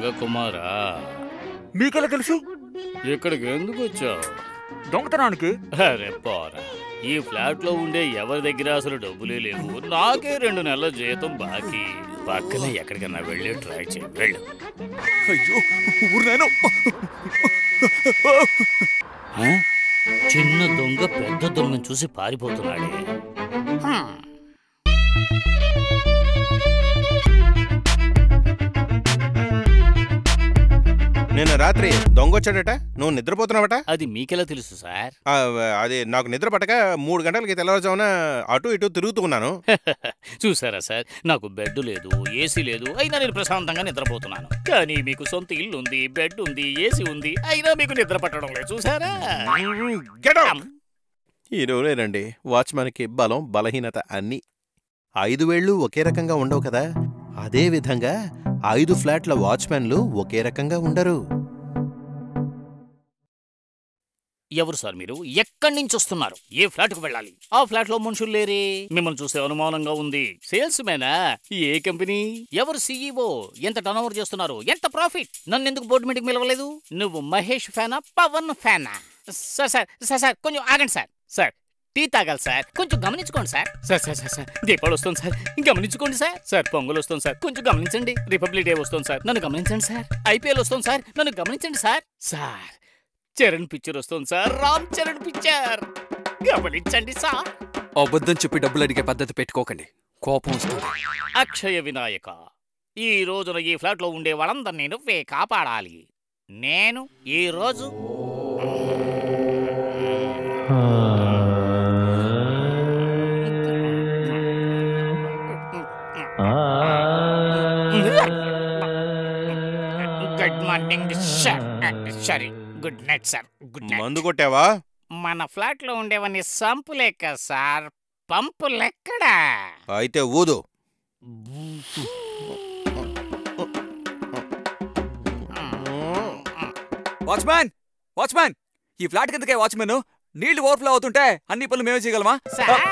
దొంగ కుమారా మీకెలా తెలుసు ఇక్కడికి ఎందుకు వచ్చావు దొంగతనానికి అరే పోరా ఈ ఫ్లాట్ లో ఉండే ఎవరి దగ్గర అసలు డబ్బులే లేవు నాకే రెండు నెలల జీతం బాకీ పక్కన ఎక్కడికన్నా వెళ్ళి ట్రై చేయి వెళ్ళు అయ్యో ఊరినాను ఆ? చిన్న దొంగ పెద్ద దొంగను చూసి పారిపోతున్నాడే హ్మ్. నిన్న రాత్రి దొంగ వచ్చాడట నువ్వు నిద్రపోతున్నావట అది మీకెలా తెలుసు సార్ ఆ, అది నాకు నిద్ర పట్టక మూడు గంటలకి తెల్లవారుజామున అటు ఇటు తిరుగుతూ ఉన్నాను చూసారా సార్ నాకు బెడ్ లేదు ఏసీ లేదు అయినా నేను ప్రశాంతంగా నిద్రపోతున్నాను కానీ మీకు సొంత ఇల్లు ఉంది బెడ్ ఉంది ఏసీ ఉంది అయినా మీకు నిద్ర పట్టడం లేదు చూసారా Get out! ఈ రోజులేనండి వాచ్మెన్కి బలం బలహీనత అన్నీ ఐదు వేళ్ళు ఒకే రకంగా ఉండవు కదా అదే విధంగా ఐదు ఫ్లాట్ల వాచ్మెన్లు ఒకే రకంగా ఉండరు ఎవరు సార్ మీరు ఎక్కడి నుంచి వస్తున్నారు ఏ ఫ్లాట్ కు వెళ్ళాలి ఆ ఫ్లాట్ లో మనుషులు లేరే మిమ్మల్ని చూస్తే అనుమానంగా ఉంది సేల్స్ మేనా ఏ కంపెనీ ఎవరు సీఈఓ ఎంత టర్న్ ఓవర్ చేస్తున్నారు ఎంత ప్రాఫిట్ నన్ను ఎందుకు బోర్డు మీటింగ్ పిలవలేదు నువ్వు మహేష్ ఫ్యానా పవన్ ఫ్యానా సార్ సార్ సార్ సార్ కొంచెం ఆగండి సార్ సార్ టీ తాగాలి సార్ కొంచెం గమనించుకోండి sir sir sir sir sir Deepavali వస్తుంది సార్ గమనించుకోండి సార్ సార్ పొంగల్ వస్తుంది సార్ కొంచెం గమనించండి రిపబ్లిక్ డే వస్తుంది సార్ నన్ను గమనించండి సార్ ఐపీఎల్ వస్తుంది సార్ నన్ను గమనించండి సార్ సార్ చరణ్ పిక్చర్ వస్తుంది సార్ రామ్ చరణ్ పిక్చర్ గమనించండి సార్ అబద్ధం చెప్పి డబ్బులు అడిగే పద్ధతి పెట్టుకోకండి కోపం వస్తుంది అక్షయ వినాయక ఈ రోజున ఈ ఫ్లాట్ లో ఉండే వాళ్ళందరినీ నువ్వే కాపాడాలి నేను ఈ రోజు good morning sir sorry good night sir good night మందు కొట్టావా మన ఫ్లాట్ లో ఉండేవన్నీ సంపులేక సార్ పంపులెక్కడా అయితే ఊదు వాచ్మ్యాన్ వాచ్మ్యాన్ ఈ ఫ్లాట్ కిందకే వాచ్మెన్ నీళ్లు ఓవర్ఫ్లో అవుతుంటే అన్ని పనులు మేమే చేయగలమా సార్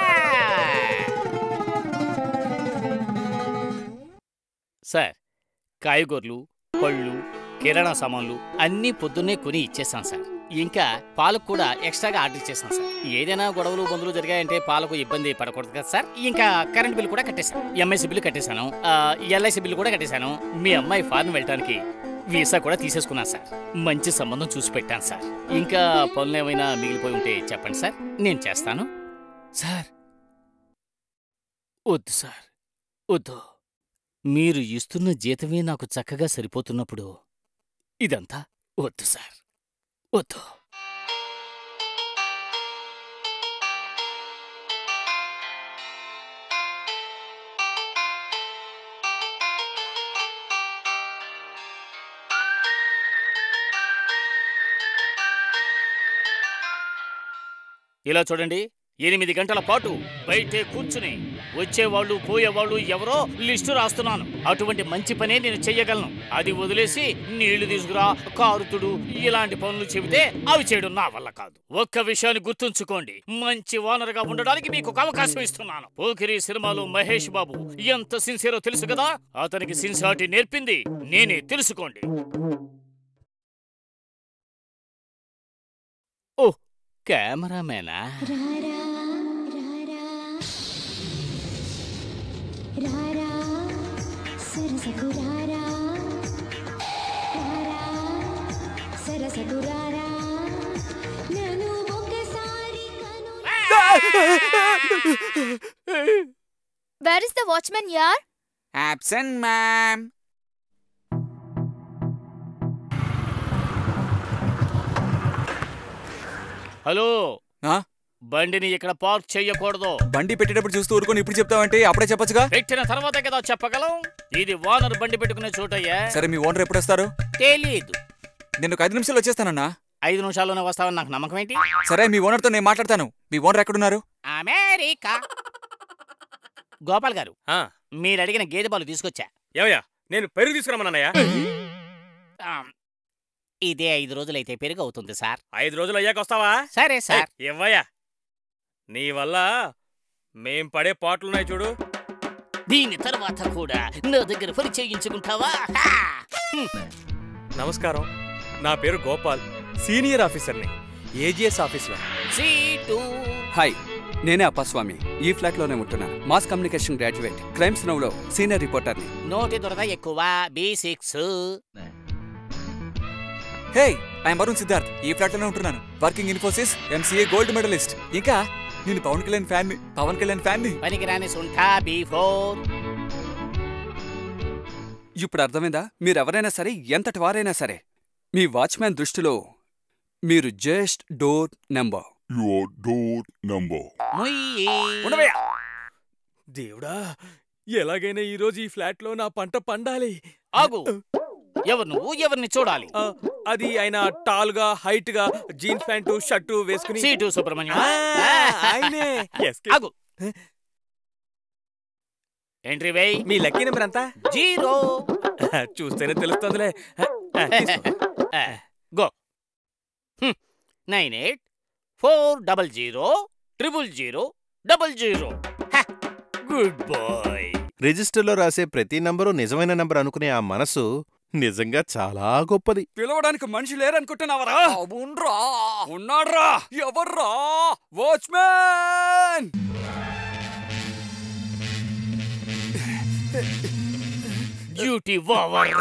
సార్ కాయగూరలు పళ్ళు కిరాణా సామాన్లు అన్నీ పొద్దున్నే కొని ఇచ్చేసాం సార్ ఇంకా పాలకు కూడా ఎక్స్ట్రాగా ఆర్డర్ ఇచ్చేసాం సార్ ఏదైనా గొడవలు బంధువులు జరిగాయంటే పాలకు ఇబ్బంది పడకూడదు కదా సార్ ఇంకా కరెంట్ బిల్ కూడా కట్టేశాను ఎంఐసి బిల్లు కట్టేశాను ఎల్ఐసి బిల్లు కూడా కట్టేశాను మీ అమ్మాయి ఫారెన్ వెళ్ళడానికి వీసా కూడా తీసేసుకున్నాను సార్ మంచి సంబంధం చూసి పెట్టాను సార్ ఇంకా పనులు ఏమైనా మిగిలిపోయి ఉంటే చెప్పండి సార్ నేను చేస్తాను సార్ వద్దు సార్ వద్దు మీరు ఇస్తున్న జీతమే నాకు చక్కగా సరిపోతున్నప్పుడు ఇదంతా వద్దు సార్ వద్దు ఇలా చూడండి ఎనిమిది గంటల పాటు బయటే కూర్చుని వచ్చేవాళ్ళు పోయేవాళ్ళు ఎవరో లిస్టు రాస్తున్నాను అటువంటి మంచి పనే నేను చెయ్యగలను అది వదిలేసి నీళ్లు తీసుకురా కారుతుడు ఇలాంటి పనులు చెబితే అవి చేయడం నా వల్ల కాదు ఒక్క విషయాన్ని గుర్తుంచుకోండి మంచి వానరుగా ఉండడానికి మీకు ఒక అవకాశం ఇస్తున్నాను పోకిరి సినిమాలో మహేష్ బాబు ఎంత సిన్సియరో తెలుసు కదా అతనికి సిన్సియారిటీ నేర్పింది నేనే తెలుసుకోండి ఓ కెమెరామేనా రారా సరసకు రారా రారా సరసకు రారా నన్ను ఒకసారి కను Where is the watchman, yaar? Absent ma'am hello ఆ? బండిని ఇక్కడ పార్క్ చెయ్యకూడదు బండి పెట్టేటప్పుడు చూస్తూ ఊరుకొని ఇప్పుడు చెప్తావంటే అప్పుడే చెప్పొచ్చుగా పెట్టిన తర్వాత కదా చెప్పగలం ఇది వానర్ బండి పెట్టుకునే చోటయ్యా సరే మీ ఓనర్ ఎప్పుడు వస్తారు తెలీదు నేను ఒక ఐదు నిమిషాలు వచ్చేస్తానన్నా ఐదు నిమిషాల్లోనే వస్తావని నాకు నమ్మకం ఏంటి సరే మీ ఓనర్తో నేను మాట్లాడతాను మీ ఓనర్ ఎక్కడున్నారు అమెరికా గోపాల్ గారు ఆ, మీరు అడిగిన గేదె పాలు తీసుకొచ్చా ఏమయ్యా నేను పెరుగు తీసుకురమ్మన్నయ్యా ఆ, ఇదే ఐదు రోజులైతే పెరుగు అవుతుంది సార్ ఐదు రోజులు అయ్యాక వస్తావా సరే సార్ ఏయ్, ఇవ్వయ్యా నీ వల్ల మేం పడే పాటలున్నాయి చూడు దీని తర్వాత కూడా నా దగ్గర పని చేయించుకుంటావా హా! నమస్కారం నా పేరు గోపాల్ సీనియర్ ఆఫీసర్ని ఏజిఎస్ ఆఫీస్లో సీటు హాయ్ నేనే అప్పస్వామి ఈ ఫ్లాట్ లోనే ఉంటున్నాను మాస్ కమ్యూనికేషన్ గ్రాడ్యుయేట్ క్రైమ్స్ నవ్లో సీనియర్ రిపోర్టర్ని నోటి దురద ఎక్కువ B six hey I'm Varun Siddharth ఈ ఫ్లాట్ లోనే ఉంటున్నాను working Infosys MCA gold medalist ఇంకా నేను పవన్ కళ్యాణ్ ఫ్యాన్ పవన్ కళ్యాణ్ ఫ్యాన్ ని పనికిరాని సుంఠా బి ఫోర్ ఇప్పుడు అర్థమైందా మీరెవరైనా సరే ఎంతటి వారైనా సరే మీ వాచ్మ్యాన్ దృష్టిలో మీరు just door number Your door number. ముయ్యి దేవుడా ఎలాగైనా ఈరోజు ఈ ఫ్లాట్లో నా పంట పండాలి ఆగు ఎవరు నువ్వు ఎవరిని చూడాలి ఆ, అది ఆయన టాల్ గా హైట్ గా జీన్స్ ప్యాంటు షర్టు వేసుకుని సీటు సుబ్రహ్మణ్యం ఆ, ఆయనే Escape. ఆగు ఎంట్రీ వేయ్ మీ లక్కీ నెంబర్ ఎంత జీరో చూస్తేనే తెలుస్తుందిలే ఆ, తీసుకో. Go nine eight four double zero triple zero double zero good boy రిజిస్టర్లో రాసే ప్రతి నంబరు నిజమైన నంబర్ అనుకునే ఆ మనసు నిజంగా చాలా గొప్పది పిలవడానికి మనిషి లేరనుకుంటున్నావరా ఉండ్రా ఉన్నాడ్రా ఎవర్రా వాచ్మ్యాన్ డ్యూటీ ఓవర్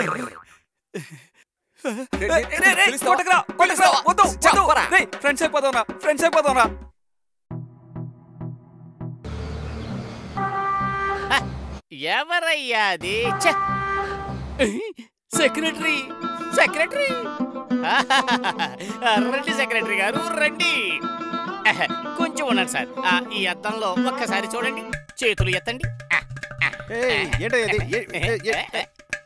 ఫ్రెండ్స్ అయిపోదాంరా ఫ్రెండ్స్ అయిపోదాంరా ఎవరయ్యా అది ఛ! సెక్రటరీ సెక్రటరీ రండి సెక్రటరీ గారు రండి కొంచెం ఉండండి సార్ ఆ, ఈ అద్దంలో ఒక్కసారి చూడండి చేతులు ఎత్తండి ఏయ్, ఏంటో ఇది? ఏ- ఏ- ఏ-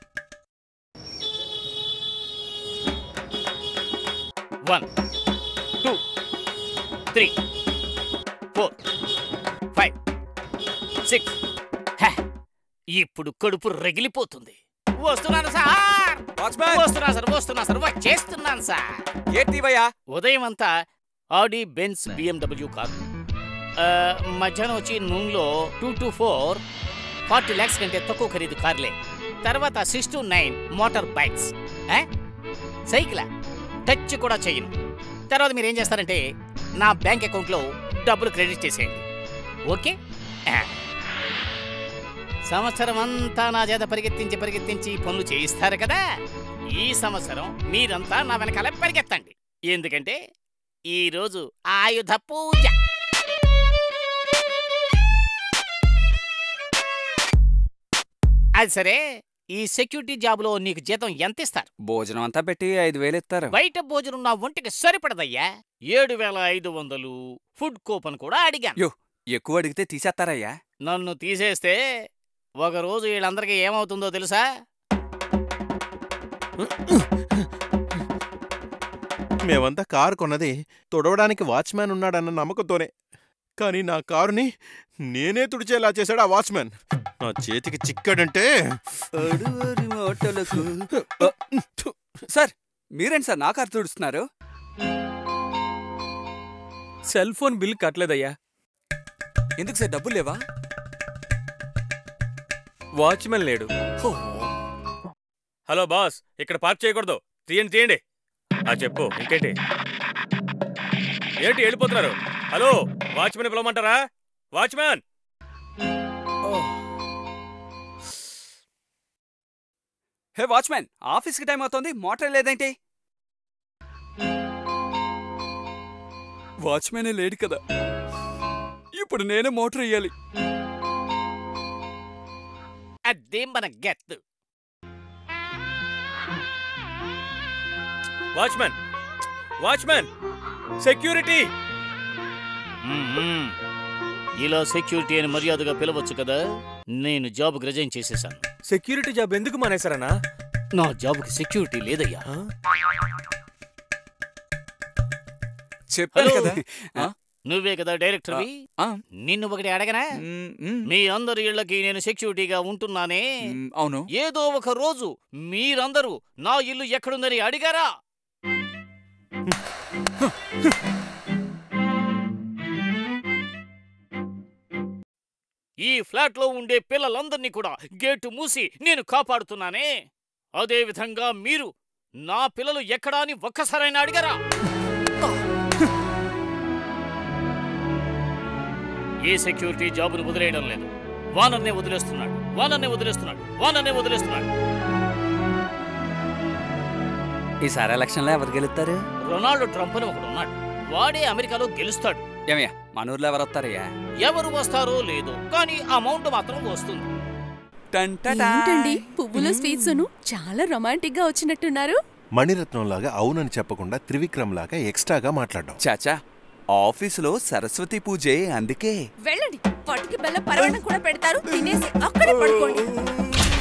one two three four five six ఇప్పుడు కడుపు రగిలిపోతుంది వస్తున్నాను సార్ వాచ్మ్యాన్ వస్తున్నా సార్ వస్తున్నా సార్ వచ్చేస్తున్నాను సార్ ఏంటి భయ్యా ఉదయం అంతా ఆడి బెన్స్ బిఎండబ్ల్యూ కారు ఆ, మధ్యాహ్నం వచ్చి నూనెలో two to four forty lakhs కంటే తక్కువ ఖరీదు కార్లే తర్వాత six to nine motor bikes ఆ? సైకిలా టచ్ కూడా చేయను తర్వాత మీరు ఏం చేస్తారంటే నా బ్యాంక్ అకౌంట్లో డబ్బులు క్రెడిట్ చేసేయండి ఓకే ఆ. సంవత్సరం అంతా నా చేత పరిగెత్తించి పరిగెత్తించి పనులు చేయిస్తారు కదా ఈ సంవత్సరం మీరంతా నా వెనకాల పరిగెత్తండి ఎందుకంటే ఈరోజు ఆయుధ పూజ అది సరే ఈ సెక్యూరిటీ జాబులో నీకు జీతం ఎంత ఇస్తారు భోజనం అంతా పెట్టి ఐదు వేలు ఇస్తారు బయట భోజనం నా ఒంటికి సరిపడదయ్యా ఏడు వేల ఐదు వందలు ఫుడ్ కూపన్ కూడా అడిగాను యో ఎక్కువ అడిగితే తీసేస్తారయ్యా నన్ను తీసేస్తే ఒకరోజు వీళ్ళందరికీ ఏమవుతుందో తెలుసా మేమంతా కారు కొన్నది తుడవడానికి వాచ్మ్యాన్ ఉన్నాడన్న నమ్మకంతోనే కానీ నా కారుని నేనే తుడిచేలా చేశాడు ఆ వాచ్మ్యాన్ నా చేతికి చిక్కాడంటే సార్ మీరేంటి సార్ నాకు అర్థం తుడుస్తున్నారు సెల్ ఫోన్ బిల్ కట్టలేదయ్యా ఎందుకు సార్ డబ్బులు లేవా వాచ్మెన్ లేడు హలో బాస్ ఇక్కడ పార్క్ చేయకూడదు తీయండి తీయండి ఆ చెప్పు ఇంకేంటి ఏంటి వెళ్ళిపోతున్నారు హలో వాచ్మెన్ పిలవమంటారా వాచ్మెన్ హే వాచ్మ్యాన్ ఆఫీస్కి టైం అవుతోంది మోటార్ లేదేంటి వాచ్మ్యానే లేడు కదా ఇప్పుడు నేనే మోటార్ వేయాలి అదే మన గెత్ వాచ్మెన్ వాచ్మెన్ సెక్యూరిటీ మ్మ్. ఇలా సెక్యూరిటీ అని మర్యాదగా పిలవచ్చు కదా నేను జాబ్కి రిజైన్ చేసేసాను సెక్యూరిటీ జాబ్ ఎందుకు మానేశారన్నా నా జాబ్కి సెక్యూరిటీ లేదయ్యా చెప్పాను హలో. కదా ఆ? నువ్వే కదా డైరెక్టర్వి ఆ, నిన్ను ఒకటి అడగనా మ్, మ్, మీ అందరి ఇళ్ళకి నేను సెక్యూరిటీగా ఉంటున్నానే మ్, అవును ఏదో ఒక రోజు మీరందరూ నా ఇల్లు ఎక్కడుందని అడిగారా ఈ ఫ్లాట్లో ఉండే పిల్లలందరినీ కూడా గేటు మూసి నేను కాపాడుతున్నానే అదే విధంగా మీరు నా పిల్లలు ఎక్కడా అని ఒక్కసారైనా అడిగారా ఏ సెక్యూరిటీ జాబును వదిలేయడం లేదు వానన్నే వదిలేస్తున్నాడు వానన్నే వదిలేస్తున్నాడు వానన్నే వదిలేస్తున్నాడు ఈసారి ఎలక్షన్లో ఎవరు గెలుస్తారు రొనాల్డ్ ట్రంప్ అని ఒకడు ఉన్నాడు వాడే అమెరికాలో గెలుస్తాడు ఏమయ్యా మన ఊర్లో ఎవరు వస్తారయ్యా ఎవరు వస్తారో లేదో కానీ అమౌంట్ మాత్రం వస్తుంది ఏంటండి పువ్వుల స్వీట్స్ చాలా రొమాంటిక్ గా వచ్చినట్టున్నారు మణిరత్నంలాగా అవునని చెప్పకుండా త్రివిక్రమ్లాగా ఎక్స్ట్రాగా మాట్లాడడం చాచా ఆఫీసులో సరస్వతి పూజే అందుకే వెళ్ళండి పట్టుకి బెల్ల పరవణం కూడా పెడతారు తినేసి అక్కడే పడుకోండి